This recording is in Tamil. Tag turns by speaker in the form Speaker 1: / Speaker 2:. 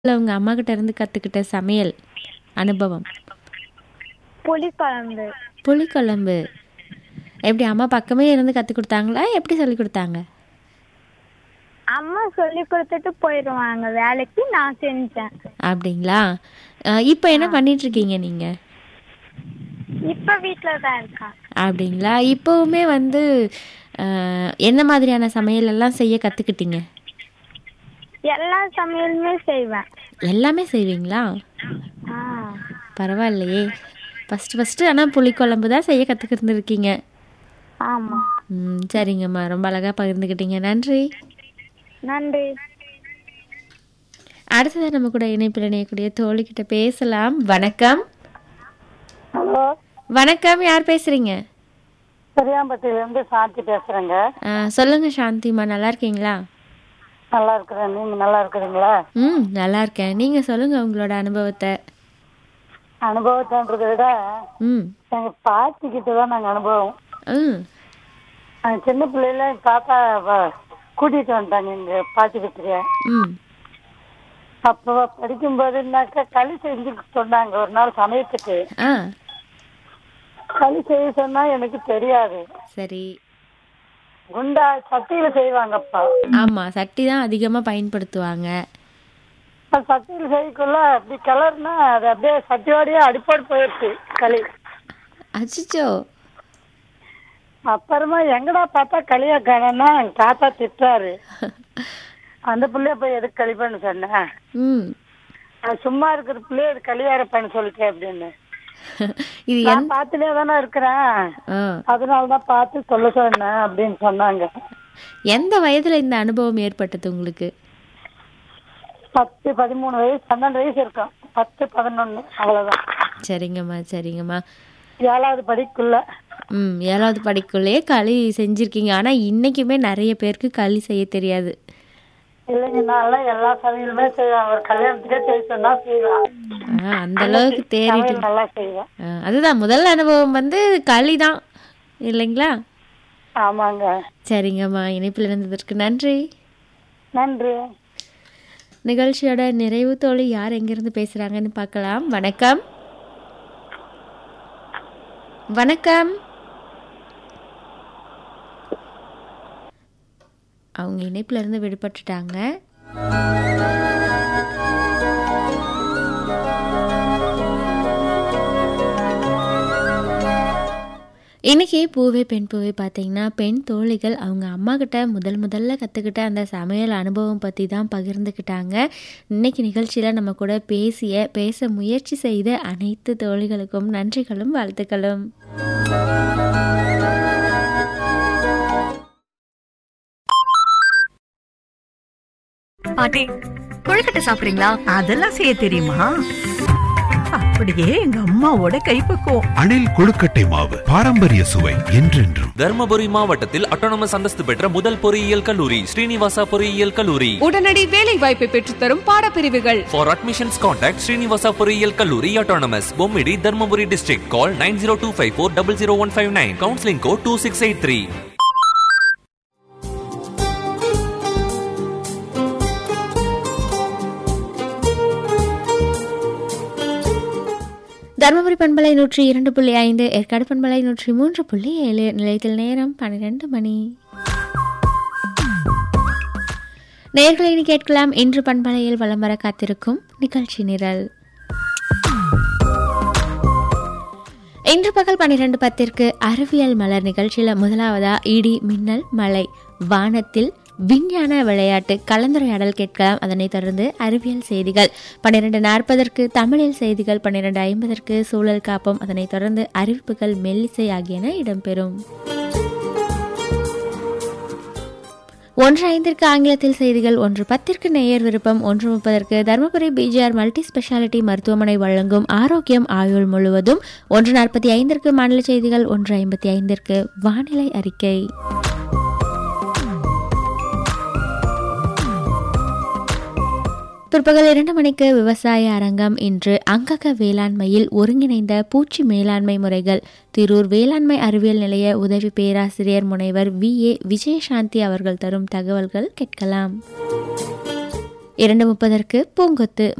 Speaker 1: இல்ல உங்க அம்மா கிட்ட இருந்து கத்துக்கிட்ட சமையல் அனுபவம்
Speaker 2: புளிக்குழம்பு
Speaker 1: புளிக்குழம்பு எப்படி அம்மா பக்கமே இருந்து கத்து கொடுத்தாங்களா எப்படி சொல்லி கொடுத்தாங்க
Speaker 2: அம்மா சொல்லி கொடுத்துட்டு போயிடுவாங்க வேலைக்கு நான் செஞ்சேன்
Speaker 1: அப்படிங்களா அஹ் இப்போ என்ன பண்ணிட்டு இருக்கீங்க நீங்க
Speaker 2: இப்ப வீட்ல தான் இருக்கேன்
Speaker 1: அப்படிங்களா இப்போவுமே வந்து அஹ், என்ன மாதிரியான சமையல் எல்லாம் செய்ய கத்துக்கிட்டீங்க
Speaker 2: எல்லா சமையலுமே செய்வேன்
Speaker 1: எல்லாமே செய்வீங்களா
Speaker 2: ஆ
Speaker 1: பரவாயில்லையே ஃபஸ்ட்டு ஃபஸ்ட்டு ஆனால் புளிக்குழம்பு தான் செய்ய கற்றுக்கிருந்துருக்கீங்க
Speaker 2: ஆமா
Speaker 1: ம் சரிங்கம்மா ரொம்ப அழகாக பகிர்ந்துக்கிட்டீங்க நன்றி
Speaker 2: நன்றி
Speaker 1: அடுத்ததாக நம்ம கூட இணைப்பில் இணையக்கூடிய தோழிக்கிட்ட பேசலாம் வணக்கம்
Speaker 3: ஹலோ
Speaker 1: வணக்கம் யார் பேசுகிறீங்க
Speaker 3: பெரியாம்பட்டியிலேருந்து சாந்தி பேசுகிறேங்க
Speaker 1: சொல்லுங்கள் சாந்திம்மா நல்லா இருக்கீங்களா
Speaker 3: நல்லா இருக்கிறேன் நீங்கள் நல்லா இருக்கிறீங்களா
Speaker 1: ம் நல்லா இருக்கேன் நீங்கள் சொல்லுங்கள் உங்களோட அனுபவத்தை
Speaker 3: அனுபவத்தைன்றதை விட
Speaker 1: ம்
Speaker 3: எங்கள் பாட்டிக்கிட்ட தான் நாங்கள் அனுபவம்
Speaker 1: ம்
Speaker 3: நாங்கள் சின்ன பிள்ளையில எங்கள் தாத்தா வ- கூட்டிகிட்டு வந்துட்டாங்க எங்கள் பாட்டி வீட்டுக்கு
Speaker 1: ம்
Speaker 3: அப்போ படிக்கும்போதுனாக்கா களி செஞ்சு சொன்னாங்க ஒரு நாள் சமயத்துக்கு
Speaker 1: ஆ
Speaker 3: களி செய்ய சொன்னால் எனக்கு தெரியாது
Speaker 1: சரி
Speaker 3: குண்டா சட்டியில் செய்வாங்கப்பா
Speaker 1: ஆமாம் சட்டி தான் அதிகமாக பயன்படுத்துவாங்க
Speaker 3: அது சட்டியில் செய்யக்குள்ள அப்படி கிளறுனா அது அப்படியே சட்டியோடயே அடிப்பாடு போயிடுச்சு களி
Speaker 1: அச்சிச்சோ
Speaker 3: அப்புறமா எங்கடா பார்த்தா களியா காணோம்னா எங்க தாத்தா திட்டுறாரு அந்த பிள்ளைய போய் எதுக்கு களி பண்ண சொன்னேன்
Speaker 1: ம்
Speaker 3: நான் சும்மா இருக்கிற பிள்ளைய அது களியார பண்ண சொல்லிட்டேன் அப்படின்னு
Speaker 1: இது என்
Speaker 3: நான் பார்த்துட்டே தானே இருக்கிறேன்
Speaker 1: ஆ
Speaker 3: அதனால தான் பார்த்து சொல்ல சொன்னேன் அப்படின்னு சொன்னாங்க
Speaker 1: எந்த வயதில் இந்த அனுபவம் ஏற்பட்டது உங்களுக்கு
Speaker 3: பத்து பதிமூணு வயசு பன்னெண்டு வயசு இருக்கும் பத்து பதினொன்னு அவ்வளவுதான்
Speaker 1: சரிங்கம்மா சரிங்கம்மா
Speaker 3: ஏழாவது படிக்குள்ள
Speaker 1: ம் ஏழாவது படிக்குள்ளேயே களி செஞ்சுருக்கீங்க ஆனால் இன்றைக்குமே நிறைய பேருக்கு களி செய்ய தெரியாது
Speaker 3: இல்லைங்க நான் எல்லா சமையலுமே செய்வேன் ஒரு கல்யாணத்துக்கே செய்ய சொன்னா செய்வேன்
Speaker 1: ஆ அந்த அளவுக்கு தேறிட்டு
Speaker 3: சமையல் நல்லா செய்வேன்
Speaker 1: ஆ, அதுதான் முதல் அனுபவம் வந்து களி தான் இல்லைங்களா
Speaker 3: ஆமாங்க
Speaker 1: சரிங்கம்மா இணைப்பில் இருந்ததற்கு நன்றி
Speaker 3: நன்றி
Speaker 1: நிகழ்ச்சியோட நிறைவு தோழி யார் எங்கிருந்து பேசுகிறாங்கன்னு பார்க்கலாம் வணக்கம் வணக்கம் அவங்க இணைப்புல இருந்து விடுபட்டுட்டாங்க இன்னைக்கு பூவே பெண் பூவே பார்த்தீங்கன்னா பெண் தோழிகள் அவங்க அம்மா கிட்ட முதல் முதல்ல கற்றுக்கிட்ட அந்த சமையல் அனுபவம் பற்றி தான் பகிர்ந்துக்கிட்டாங்க இன்னைக்கு நிகழ்ச்சியில் நம்ம கூட பேசிய பேச முயற்சி செய்த அனைத்து தோழிகளுக்கும் நன்றிகளும் வாழ்த்துக்களும்
Speaker 4: பாட்டி கொழுக்கட்டை சாப்பிடுறீங்களா
Speaker 5: அதெல்லாம் செய்ய தெரியுமா அப்படியே எங்க அம்மாவோட கைப்பக்குவம்
Speaker 6: அணில் கொழுக்கட்டை மாவு பாரம்பரிய சுவை என்றென்றும்
Speaker 7: தர்மபுரி மாவட்டத்தில் அட்டானமஸ் அந்தஸ்து பெற்ற முதல் பொறியியல் கல்லூரி ஸ்ரீனிவாசா பொறியியல் கல்லூரி
Speaker 8: உடனடி வேலை வாய்ப்பை பெற்றுத்தரும் பாடப்பிரிவுகள்
Speaker 7: ஃபார் அட்மிஷன்ஸ் கான்டாக்ட் ஸ்ரீனிவாசா பொறியியல் கல்லூரி autonomous Bommidi Dharmapuri district call nine zero two five four double zero one five nine counselling code two six eight three
Speaker 1: Dharmapuri பண்பலை நூற்றி இரண்டு புள்ளி ஐந்து ஏற்காடு பண்பலை நூற்றி மூன்று புள்ளி ஏழு நிலையத்தில் நேரம் பன்னிரெண்டு மணி நேர்களை இனி கேட்கலாம் இன்று பண்பலையில் வலம் வர காத்திருக்கும் நிகழ்ச்சி நிரல் இன்று பகல் பன்னிரண்டு பத்திற்கு அறிவியல் மலர் நிகழ்ச்சியில் முதலாவதா இடி மின்னல் மழை வானத்தில் விஞ்ஞான விளையாட்டு கலந்துரையாடல் கேட்கலாம் அதனைத் தொடர்ந்து அறிவியல் செய்திகள் பன்னிரெண்டு நாற்பதற்கு தமிழில் செய்திகள் பன்னிரெண்டு ஐம்பதற்கு சூழல் காப்போம் அதனைத் தொடர்ந்து அறிவிப்புகள் மெல்லிசை ஆகியன இடம்பெறும் ஒன்று ஐந்திற்கு ஆங்கிலத்தில் செய்திகள் ஒன்று பத்திற்கு நேயர் விருப்பம் ஒன்று முப்பதற்கு தருமபுரி பிஜிஆர் மல்டி ஸ்பெஷாலிட்டி மருத்துவமனை வழங்கும் ஆரோக்கியம் ஆயுள் முழுவதும் ஒன்று நாற்பத்தி ஐந்திற்கு மாநில செய்திகள் ஒன்று ஐம்பத்தி ஐந்திற்கு வானிலை அறிக்கை பிற்பகல் இரண்டு மணிக்கு விவசாய அரங்கம் இன்று அங்கக வேளாண்மையில் ஒருங்கிணைந்த பூச்சி மேலாண்மை முறைகள் திரூர் வேளாண்மை அறிவியல் நிலைய உதவி பேராசிரியர் முனைவர் வி ஏ விஜயசாந்தி அவர்கள் தரும் தகவல்கள் கேட்கலாம் இரண்டு முப்பதற்கு பூங்கொத்து